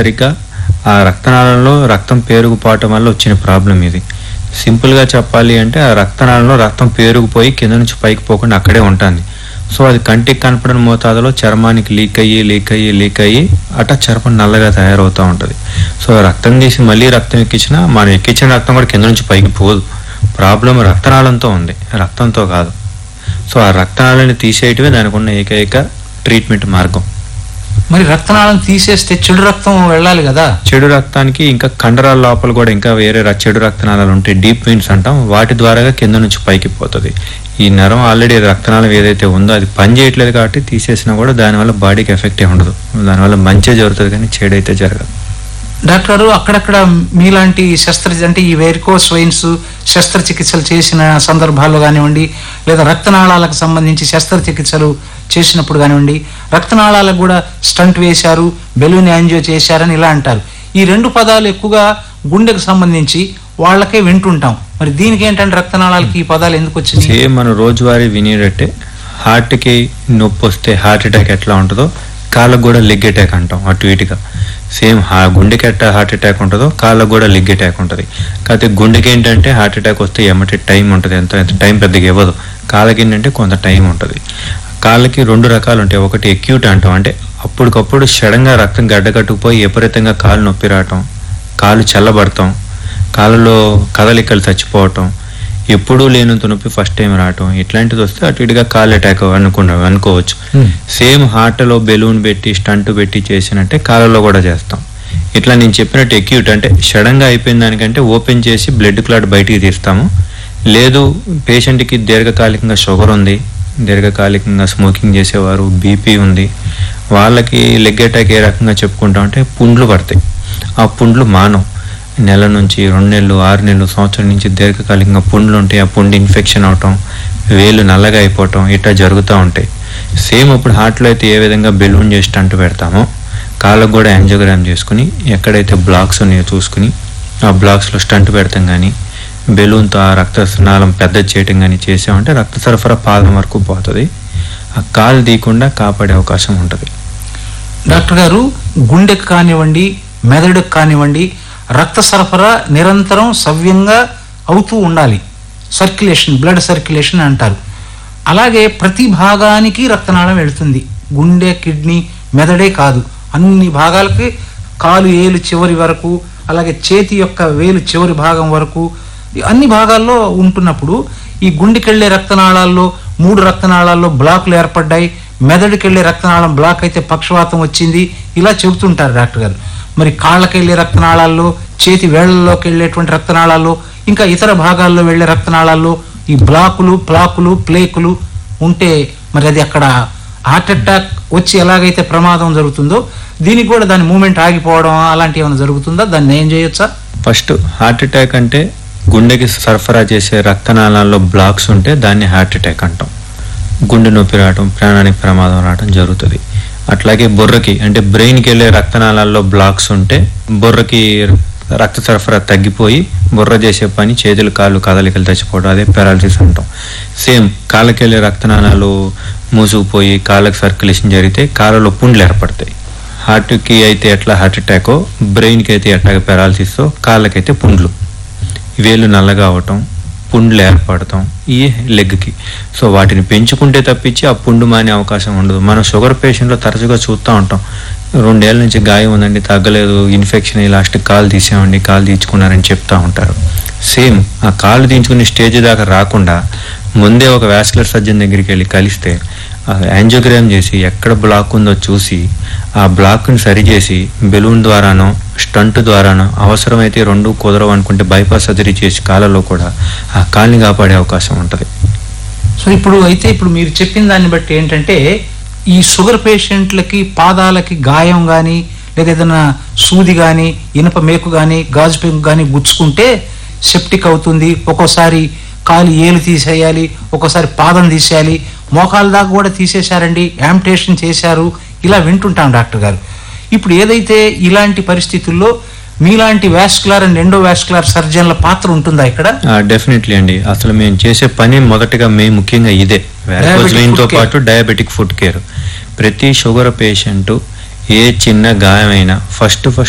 సరిగ్గా ఆ రక్తనాళంలో రక్తం పేరుకుపోవటం వల్ల వచ్చిన ప్రాబ్లం ఇది సింపుల్గా చెప్పాలి అంటే ఆ రక్తనాళంలో రక్తం పేరుకుపోయి కింద నుంచి పైకి పోకుండా అక్కడే ఉంటుంది సో అది కంటికి కనపడని మోతాదులో చర్మానికి లీక్ అయ్యి లీక్ అయ్యి లీక్ అయ్యి అట్లా చర్మం నల్లగా తయారవుతూ ఉంటుంది సో రక్తం తీసి మళ్ళీ రక్తం ఎక్కించినా మనం ఎక్కించిన రక్తం కూడా కింద నుంచి పైకి పోదు ప్రాబ్లం రక్తనాళంతో ఉంది రక్తంతో కాదు సో ఆ రక్తనాళాన్ని తీసేయటమే దానికి ఉన్న ఏకైక ట్రీట్మెంట్ మార్గం మరి రక్తనాళం తీసేస్తే చెడు రక్తం వెళ్ళాలి కదా చెడు రక్తానికి ఇంకా కండరాల లోపల కూడా ఇంకా వేరే ర- చెడు రక్తనాళాలు ఉంటాయి డీప్ వెయిన్స్ అంటాం వాటి ద్వారాగా కింద నుంచి పైకి పోతుంది ఈ నరం ఆల్రెడీ రక్తనాళం ఏదైతే ఉందో అది పని చేయట్లేదు కాబట్టి తీసేసినా కూడా దానివల్ల బాడీకి ఎఫెక్ట్ ఉండదు దానివల్ల మంచి జరుగుతుంది కానీ చెడు అయితే జరగదు డాక్టర్ గారు అక్కడక్కడ మీలాంటి శస్త్ర అంటే ఈ వెరికోస్ వైన్స్ శస్త్రచికిత్సలు చేసిన సందర్భాల్లో కానివ్వండి లేదా రక్తనాళాలకు సంబంధించి శస్త్రచికిత్సలు చేసినప్పుడు కానివ్వండి రక్తనాళాలకు కూడా స్టంట్ వేశారు బెలూన్ యాంజియో చేశారని ఇలా అంటారు ఈ రెండు పదాలు ఎక్కువగా గుండెకు సంబంధించి వాళ్ళకే వింటుంటాం మరి దీనికి ఏంటంటే రక్తనాళాలకి ఈ పదాలు ఎందుకు వచ్చినాయి సేమ్ మనం రోజువారీ వినేటట్టే హార్ట్కి నొప్పి వస్తే హార్ట్ అటాక్ ఎట్లా ఉంటుందో కాళ్ళకు కూడా లెగ్ అటాక్ అంటాం అటు ఇటుగా సేమ్ హా గుండెకి ఎట్లా హార్ట్ అటాక్ ఉంటుందో కాళ్ళకు కూడా లెగ్ అటాక్ ఉంటుంది కాకపోతే గుండెకి ఏంటంటే హార్ట్ అటాక్ వస్తే ఎమ్మటి టైం ఉంటుంది ఎంత ఎంత టైం పెద్దగా ఇవ్వదు కాళ్ళకి ఏంటంటే కొంత టైం ఉంటుంది కాళ్ళకి రెండు రకాలు ఉంటాయి ఒకటి ఎక్యూట్ అంటాం అంటే అప్పటికప్పుడు సడన్గా రక్తం గడ్డకట్టుకుపోయి విపరీతంగా కాలు నొప్పి రావటం కాలు చల్లబడతాం కాళ్ళలో కదలికలు చచ్చిపోవటం ఎప్పుడూ లేనంత నొప్పి ఫస్ట్ టైం రావటం ఇట్లాంటిది వస్తే అటు ఇటుగా కాల్ అటాక్ అనుకున్నా అనుకోవచ్చు సేమ్ హార్ట్లో బెలూన్ పెట్టి స్టంట్ పెట్టి చేసినట్టే కాళ్ళలో కూడా చేస్తాం ఇట్లా నేను చెప్పినట్టు ఎక్యూట్ అంటే సడన్గా అయిపోయిన దానికంటే ఓపెన్ చేసి బ్లడ్ క్లాట్ బయటికి తీస్తాము లేదు పేషెంట్కి దీర్ఘకాలికంగా షుగర్ ఉంది దీర్ఘకాలికంగా స్మోకింగ్ చేసేవారు బీపీ ఉంది వాళ్ళకి లెగ్ అటాక్ ఏ రకంగా చెప్పుకుంటామంటే పుండ్లు పడతాయి ఆ పుండ్లు మానవు నెల నుంచి రెండు నెలలు ఆరు నెలలు సంవత్సరం నుంచి దీర్ఘకాలికంగా పుండ్లు ఉంటాయి ఆ పుండు ఇన్ఫెక్షన్ అవటం వేలు నల్లగా అయిపోవటం ఇట్లా జరుగుతూ ఉంటాయి సేమ్ ఇప్పుడు హార్ట్లో అయితే ఏ విధంగా బెలూన్ చేసి అంటు పెడతామో కాళ్ళకు కూడా యాంజియోగ్రామ్ చేసుకుని ఎక్కడైతే బ్లాక్స్ ఉన్నాయో చూసుకుని ఆ బ్లాక్స్లో స్టంట్ పెడతాం కానీ బెలూన్తో ఆ రక్త నాళం పెద్ద చేయటం కానీ చేసామంటే రక్త సరఫరా పాదం వరకు పోతుంది ఆ కాలు తీయకుండా కాపాడే అవకాశం ఉంటుంది డాక్టర్ గారు గుండెకు కానివ్వండి మెదడుకు కానివ్వండి రక్త సరఫరా నిరంతరం సవ్యంగా అవుతూ ఉండాలి సర్క్యులేషన్ బ్లడ్ సర్క్యులేషన్ అంటారు అలాగే ప్రతి భాగానికి రక్తనాళం వెళుతుంది గుండె కిడ్నీ మెదడే కాదు అన్ని భాగాలకి కాలు ఏలు చివరి వరకు అలాగే చేతి యొక్క వేలు చివరి భాగం వరకు ఈ అన్ని భాగాల్లో ఉంటున్నప్పుడు ఈ గుండెకెళ్లే రక్తనాళాల్లో మూడు రక్తనాళాల్లో బ్లాకులు ఏర్పడ్డాయి మెదడుకెళ్లే రక్తనాళం బ్లాక్ అయితే పక్షవాతం వచ్చింది ఇలా చెబుతుంటారు డాక్టర్ గారు మరి కాళ్ళకెళ్లే రక్తనాళాల్లో చేతి వేళ్లలోకి వెళ్ళేటువంటి రక్తనాళాల్లో ఇంకా ఇతర భాగాల్లో వెళ్ళే రక్తనాళాల్లో ఈ బ్లాకులు ప్లాకులు ప్లేకులు ఉంటే మరి అది అక్కడ హార్ట్ అటాక్ వచ్చి ఎలాగైతే ప్రమాదం జరుగుతుందో దీనికి కూడా దాని మూమెంట్ ఆగిపోవడం అలాంటివి ఏమైనా జరుగుతుందా దాన్ని ఏం చేయొచ్చా ఫస్ట్ హార్ట్ అటాక్ అంటే గుండెకి సరఫరా చేసే రక్తనాళాల్లో బ్లాక్స్ ఉంటే దాన్ని హార్ట్ అటాక్ అంటాం గుండె నొప్పి రావటం ప్రాణానికి ప్రమాదం రావటం జరుగుతుంది అట్లాగే బుర్రకి అంటే బ్రెయిన్కి వెళ్ళే రక్తనాళాల్లో బ్లాక్స్ ఉంటే బుర్రకి రక్త సరఫరా తగ్గిపోయి బుర్ర చేసే పని చేతులు కాళ్ళు కదలికలు తెచ్చిపోవడం అదే పారాలసిస్ అంటాం సేమ్ కాళ్ళకి వెళ్ళే రక్తనాళాలు మూసుకుపోయి కాళ్ళకి సర్క్యులేషన్ జరిగితే కాళ్ళలో పుండ్లు ఏర్పడతాయి హార్ట్కి అయితే ఎట్లా హార్ట్ అటాకో బ్రెయిన్కి అయితే ఎట్లా పారాలసిస్తో కాళ్ళకైతే పుండ్లు వేలు నల్లగా అవటం పుండ్లు ఏర్పడటం ఈ లెగ్కి సో వాటిని పెంచుకుంటే తప్పించి ఆ పుండు మానే అవకాశం ఉండదు మనం షుగర్ పేషెంట్లో తరచుగా చూస్తూ ఉంటాం రెండేళ్ల నుంచి గాయం ఉందండి తగ్గలేదు ఇన్ఫెక్షన్ అయ్యి లాస్ట్ కాలు తీసామండి కాలు తీర్చుకున్నారని చెప్తా ఉంటారు సేమ్ ఆ కాలు తీయించుకునే స్టేజ్ దాకా రాకుండా ముందే ఒక వాస్కులర్ సర్జన్ దగ్గరికి వెళ్ళి కలిస్తే యాంజియోగ్రామ్ చేసి ఎక్కడ బ్లాక్ ఉందో చూసి ఆ బ్లాక్ని సరిచేసి బెలూన్ ద్వారానో స్టంట్ ద్వారానో అవసరమైతే రెండు కుదరవు అనుకుంటే బైపాస్ సర్జరీ చేసి కాళ్ళలో కూడా ఆ కాల్ని కాపాడే అవకాశం ఉంటుంది సో ఇప్పుడు అయితే ఇప్పుడు మీరు చెప్పిన దాన్ని బట్టి ఏంటంటే ఈ షుగర్ పేషెంట్లకి పాదాలకి గాయం కానీ లేదా ఏదైనా సూది కానీ ఇనుప మేకు కానీ గాజు పెంకు కానీ గుచ్చుకుంటే సెప్టిక్ అవుతుంది ఒక్కోసారి కాలు ఏలు తీసేయాలి ఒక్కోసారి పాదం తీసేయాలి మోకాల దాకా కూడా తీసేశారండి యాంప్టేషన్ చేశారు ఇలా వింటుంటాం డాక్టర్ గారు ఇప్పుడు ఏదైతే ఇలాంటి పరిస్థితుల్లో మీలాంటి వాస్కులర్ అండ్ ఎండో వాస్కులర్ సర్జన్ల పాత్ర ఉంటుందా ఇక్కడ డెఫినెట్లీ అండి అసలు మేము చేసే పని మొదటగా మేము ముఖ్యంగా ఇదే Diabetic వెయిన్ తో foot care. పాటు డయాబెటిక్ ఫుడ్ కేర్ ప్రతి షుగర్ పేషెంట్ ఏ చిన్న గాయమైనా ఫస్ట్ ఫస్ట్